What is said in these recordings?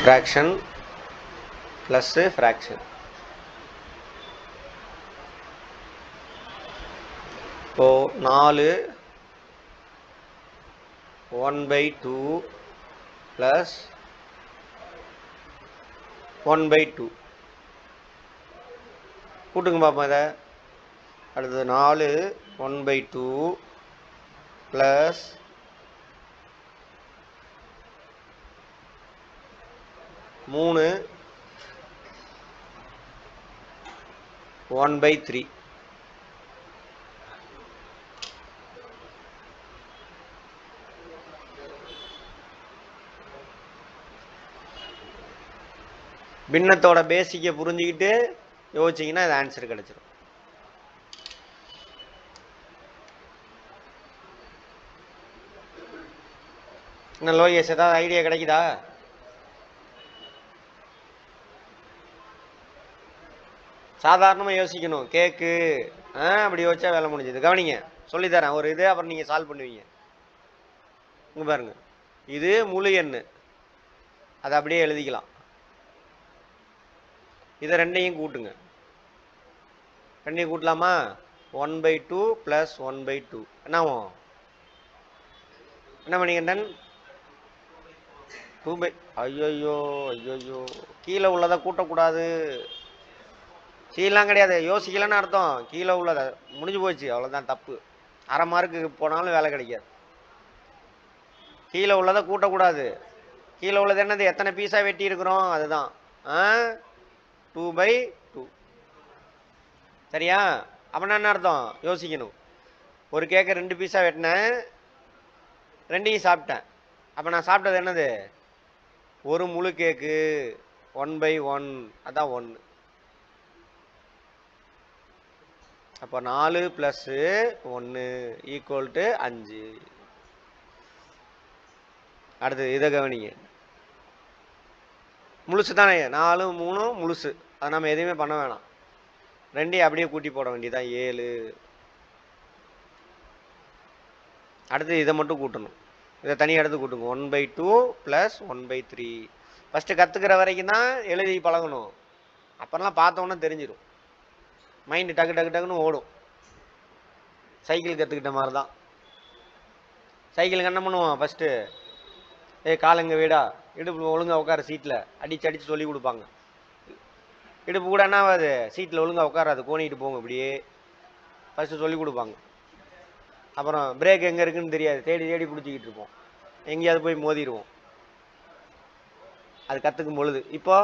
fraction plus fraction இப்போ நாலு one by two plus one by two கூட்டுங்க பார்ப்போம் இதை அடுத்தது நாலு ஒன் பை டூ ப்ளஸ் மூணு ஒன் பை த்ரீ பின்னத்தோட பேசிக்கை புரிஞ்சுக்கிட்டு யோசிச்சிங்கன்னா இது ஆன்சர் கிடைச்சிரும் என்ன லோகேஷ் ஏதாவது ஐடியா கிடைக்குதா சாதாரணமாக யோசிக்கணும் கேக்கு ஆ அப்படி யோசிச்சா வேலை முடிஞ்சது கவனிங்க சொல்லித்தரேன் ஒரு இது அப்புறம் நீங்கள் சால்வ் பண்ணுவீங்க இங்கே பாருங்க இது முழு எண்ணு அதை அப்படியே எழுதிக்கலாம் இதை ரெண்டையும் கூட்டுங்க ரெண்டையும் கூட்டலாமா one by two plus one by two என்னாகும் என்ன மணிகண்டன் டூ பை ஐயோயோ ஐயோயோ கீழே உள்ளதை கூட்டக்கூடாது கீழலாம் கிடையாது யோசிக்கலன்னு அர்த்தம் கீழே உள்ளதை முடிஞ்சு போச்சு அவ்வளோதான் தப்பு அரை மார்க்கு போனாலும் வேலை கிடைக்காது கீழே உள்ளதை கூட்டக்கூடாது கீழே உள்ளது என்னது எத்தனை பீஸாக வெட்டி இருக்கிறோம் அதுதான் ஆ டூ பை டூ சரியா அப்படின்னா என்ன அர்த்தம் யோசிக்கணும் ஒரு கேக்கை ரெண்டு பீஸாக வெட்டினேன் ரெண்டையும் சாப்பிட்டேன் அப்போ நான் சாப்பிட்டது என்னது ஒரு முழு கேக்கு ஒன் பை ஒன் அதான் ஒன்று அப்போ நாலு ப்ளஸ்ஸு ஒன்று ஈக்குவல் டு அஞ்சு அடுத்தது இதை கவனிங்க முழுசு தானே நாலு மூணும் முழுசு அதை நம்ம எதுவுமே பண்ண வேணாம் ரெண்டையும் அப்படியே கூட்டி போட வேண்டியதான் ஏழு அடுத்து இதை மட்டும் கூட்டணும் இதை தனியாக எடுத்து கூட்டுங்க one by two plus one by three first கற்றுக்கிற வரைக்கும் தான் எழுதி பழகணும் அப்புறம்லாம் பார்த்தோன்னே தெரிஞ்சிடும் மைண்டு டக்கு டக்கு டக்குன்னு ஓடும் சைக்கிள் கற்றுக்கிட்ட மாதிரி தான் சைக்கிளுக்கு என்ன பண்ணுவான் ஃபஸ்ட்டு ஏய் காலுங்க வீடா இடுப்பு ஒழுங்கா உட்கார சீட்டில் அடிச்சு அடித்து சொல்லி கொடுப்பாங்க இடுப்பு கூட என்ன ஆகாது சீட்டில் ஒழுங்கா உட்காராது கோணிட்டு போங்க இப்படியே ஃபஸ்ட்டு சொல்லி கொடுப்பாங்க அப்புறம் பிரேக் எங்கே இருக்குன்னு தெரியாது தேடி தேடி பிடிச்சிக்கிட்டு இருப்போம் எங்கேயாவது போய் மோதிடுவோம் அது கற்றுக்கும் பொழுது இப்போ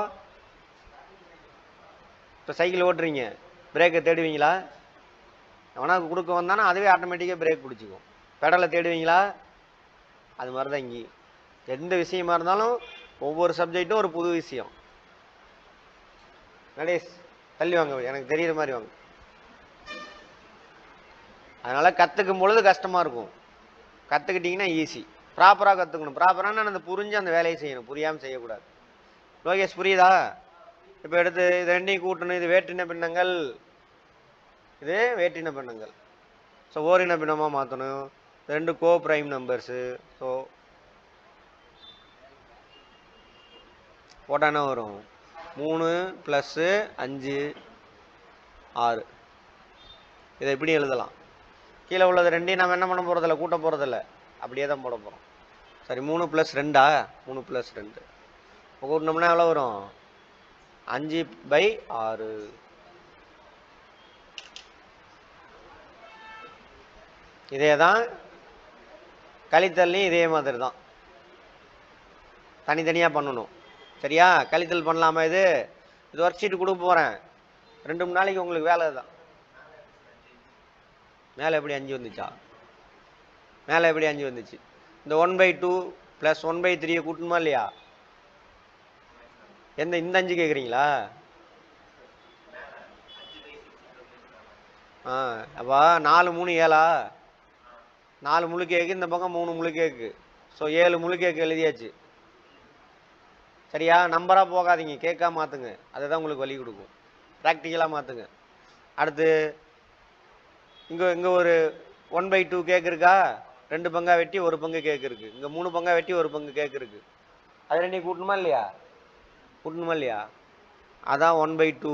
இப்போ சைக்கிள் ஓட்டுறீங்க பிரேக்கை தேடுவீங்களா எவனா கொடுக்க வந்தானா அதுவே ஆட்டோமேட்டிக்காக பிரேக் பிடிச்சிக்கும் பெடலை தேடுவீங்களா அது மாதிரி தான் இங்கேயும் எந்த விஷயமா இருந்தாலும் ஒவ்வொரு சப்ஜெக்ட்டும் ஒரு புது விஷயம் நடேஷ் தள்ளி வாங்க எனக்கு தெரியுற மாதிரி வாங்க அதனால கற்றுக்கும் பொழுது கஷ்டமாக இருக்கும் கற்றுக்கிட்டிங்கன்னா ஈஸி ப்ராப்பராக கற்றுக்கணும் ப்ராப்பரான அந்த புரிஞ்சு அந்த வேலையை செய்யணும் புரியாமல் செய்யக்கூடாது லோகேஷ் புரியுதா இப்போ எடுத்து இது ரெண்டையும் கூட்டணும் இது வேற்றின பின்னங்கள் இது வேற்றின பின்னங்கள் ஸோ ஓரின பின்னமாக மாற்றணும் ரெண்டு கோ ப்ரைம் நம்பர்ஸு ஸோ போட்டால் என்ன வரும் மூணு ப்ளஸ்ஸு அஞ்சு ஆறு இதை எப்படி எழுதலாம் கீழே உள்ளது ரெண்டையும் நம்ம என்ன பண்ண போகிறதில்ல கூட்ட போகிறதில்ல அப்படியே தான் போட போகிறோம் சரி மூணு ப்ளஸ் ரெண்டா மூணு ப்ளஸ் ரெண்டு இப்போ கூட்டினோம்னா எவ்வளோ வரும் அஞ்சு பை ஆறு இதே தான் கழித்தல்லையும் இதே மாதிரி தான் தனித்தனியாக பண்ணணும் சரியா கழித்தல் பண்ணலாமா இது இது ஒர்க் ஷீட் கொடுக்க போகிறேன் ரெண்டு மூணு நாளைக்கு உங்களுக்கு வேலை தான் மேலே எப்படி அஞ்சு வந்துச்சா மேலே எப்படி அஞ்சு வந்துச்சு இந்த one by two plus one by த்ரீயை கூட்டணுமா இல்லையா எந்த இந்த அஞ்சு கேட்குறீங்களா ஆ அப்போ நாலு மூணு ஏழா நாலு முழு கேக்கு இந்த பக்கம் மூணு முழு கேக்கு ஸோ ஏழு முழு கேக்கு எழுதியாச்சு சரியா நம்பராக போகாதீங்க கேக்காக மாற்றுங்க அதுதான் உங்களுக்கு வழி கொடுக்கும் ப்ராக்டிக்கலாக மாற்றுங்க அடுத்து இங்கே இங்கே ஒரு ஒன் பை டூ கேக் இருக்கா ரெண்டு பங்கா வெட்டி ஒரு பங்கு கேக் இருக்கு இங்கே மூணு பங்கா வெட்டி ஒரு பங்கு கேக் இருக்கு அது ரெண்டையும் கூட்டணுமா இல்லையா கூட்டணுமா இல்லையா அதான் one by two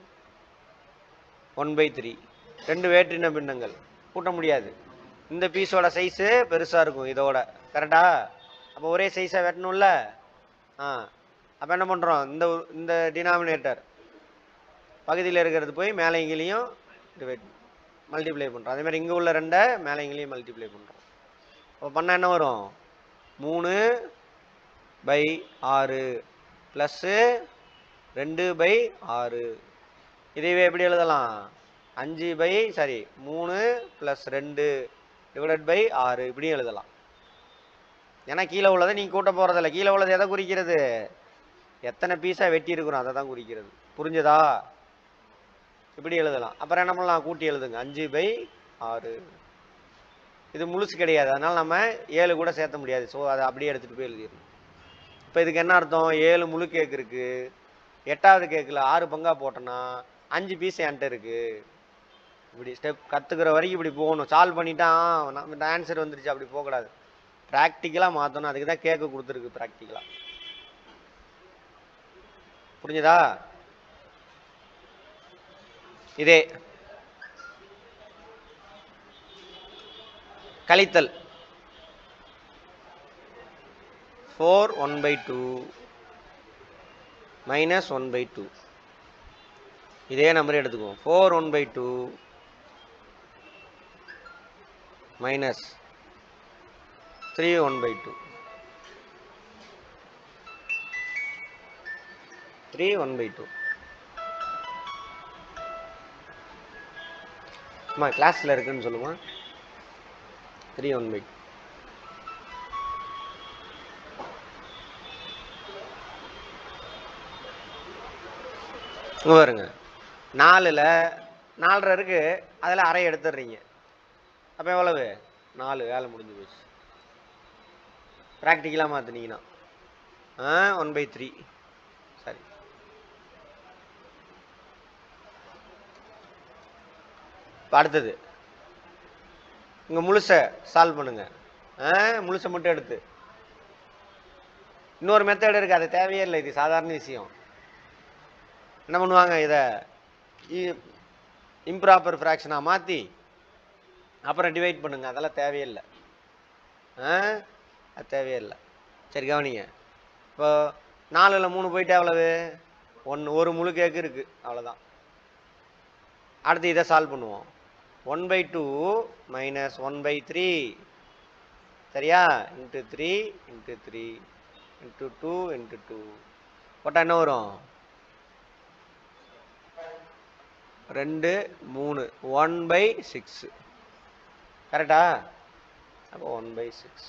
one by three ரெண்டு வேற்றின பின்னங்கள் கூட்ட முடியாது இந்த பீஸோட சைஸு பெருசாக இருக்கும் இதோட கரெக்டா அப்போ ஒரே சைஸாக வெட்டணும்ல ஆ அப்போ என்ன பண்ணுறோம் இந்த உ- இந்த டினாமினேட்டர் பகுதியில் இருக்கிறது போய் மேலே இங்கேயும் டிவைட் மல்டிப்ளை பண்ணுறோம் அதே மாதிரி இங்கே உள்ள ரெண்டை மேலே இங்கேயும் மல்டிப்ளை பண்ணுறோம் அப்போ பண்ணால் என்ன வரும் மூணு பை ஆறு ப்ளஸ்ஸு ரெண்டு பை ஆறு இதைவே எப்படி எழுதலாம் அஞ்சு பை சாரி மூணு ப்ளஸ் ரெண்டு டிவைடட் பை ஆறு இப்படியும் எழுதலாம் ஏன்னா கீழே உள்ளதை நீங்கள் கூட்ட போகிறதில்ல கீழே உள்ளது எதை குறிக்கிறது எத்தனை பீஸாக வெட்டி இருக்கிறோம் அதை தான் குறிக்கிறது புரிஞ்சதா இப்படி எழுதலாம் அப்புறம் என்ன பண்ணலாம் கூட்டி எழுதுங்க அஞ்சு பை ஆறு இது முழுசு கிடையாது அதனால் நம்ம ஏழு கூட சேர்த்த முடியாது ஸோ அதை அப்படியே எடுத்துகிட்டு போய் எழுதிடணும் இப்போ இதுக்கு என்ன அர்த்தம் ஏழு முழு கேக் இருக்கு எட்டாவது கேக்கில் ஆறு பங்கா போட்டோன்னா அஞ்சு பீஸ் என்கிட்ட இருக்கு இப்படி ஸ்டெப் கற்றுக்கிற வரைக்கும் இப்படி போகணும் சால்வ் பண்ணிட்டா நம்ம ஆன்சர் வந்துருச்சு அப்படி போகக்கூடாது ப்ராக்டிக்கலாக மாற்றணும் அதுக்கு தான் கேக்கு கொடுத்துருக்கு ப்ராக்டிக்கலாக புரிஞ்சதா இதே கழித்தல் four one by two minus one by two இதே நம்பர் எடுத்துக்குவோம் four one by two minus three one by two three one by two அம்மா கிளாஸில் இருக்குன்னு சொல்லுமா த்ரீ ஒன் பை டூ இங்க பாருங்க நாலில் நாலரை இருக்கு அதில் அரை எடுத்துடுறீங்க அப்போ எவ்வளவு நாலு வேலை முடிஞ்சு போச்சு ப்ராக்டிக்கலாக மாற்றினீங்கன்னா ஆ ஒன் பை த்ரீ சரி இப்போ அடுத்தது இங்கே முழுசை சால்வ் பண்ணுங்க ஆ முழுசை மட்டும் எடுத்து இன்னொரு மெத்தட் இருக்கு அது தேவையே இல்லை இது சாதாரண விஷயம் என்ன பண்ணுவாங்க இதை இம்ப்ராப்பர் ஃப்ராக்ஷனாக மாற்றி அப்புறம் டிவைட் பண்ணுங்க அதெல்லாம் தேவையில்லை ஆ அது தேவையே இல்லை சரி கவனிங்க இப்போ நாலில் மூணு போயிட்டு எவ்வளவு ஒன்று ஒரு முழு கேக்கு இருக்குது அவ்வளோதான் அடுத்து இதை சால்வ் பண்ணுவோம் one by two minus one by three சரியா into three into three into two into two போட்டால் என்ன வரும் ரெண்டு மூணு ஒன் பை சிக்ஸ் கரெக்டா அப்போ ஒன் பை சிக்ஸ்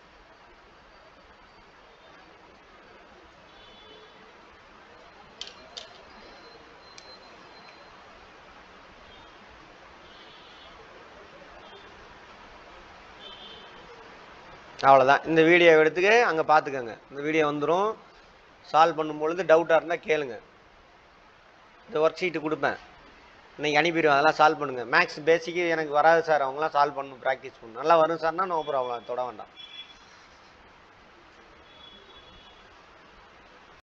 அவ்வளோதான் இந்த வீடியோ எடுத்துக்க அங்கே பார்த்துக்கோங்க இந்த வீடியோ வந்துடும் சால்வ் பண்ணும்பொழுது டவுட்டாக இருந்தால் கேளுங்க இந்த ஒர்க் ஷீட்டு கொடுப்பேன் இன்னைக்கு அனுப்பிடுவேன் அதெல்லாம் சால்வ் பண்ணுங்கள் மேக்ஸ் பேசிக்கு எனக்கு வராது சார் அவங்களாம் சால்வ் பண்ணணும் ப்ராக்டிஸ் பண்ணணும் நல்லா வரும் சார்னா நோ ப்ராப்ளம் தொட வேண்டாம்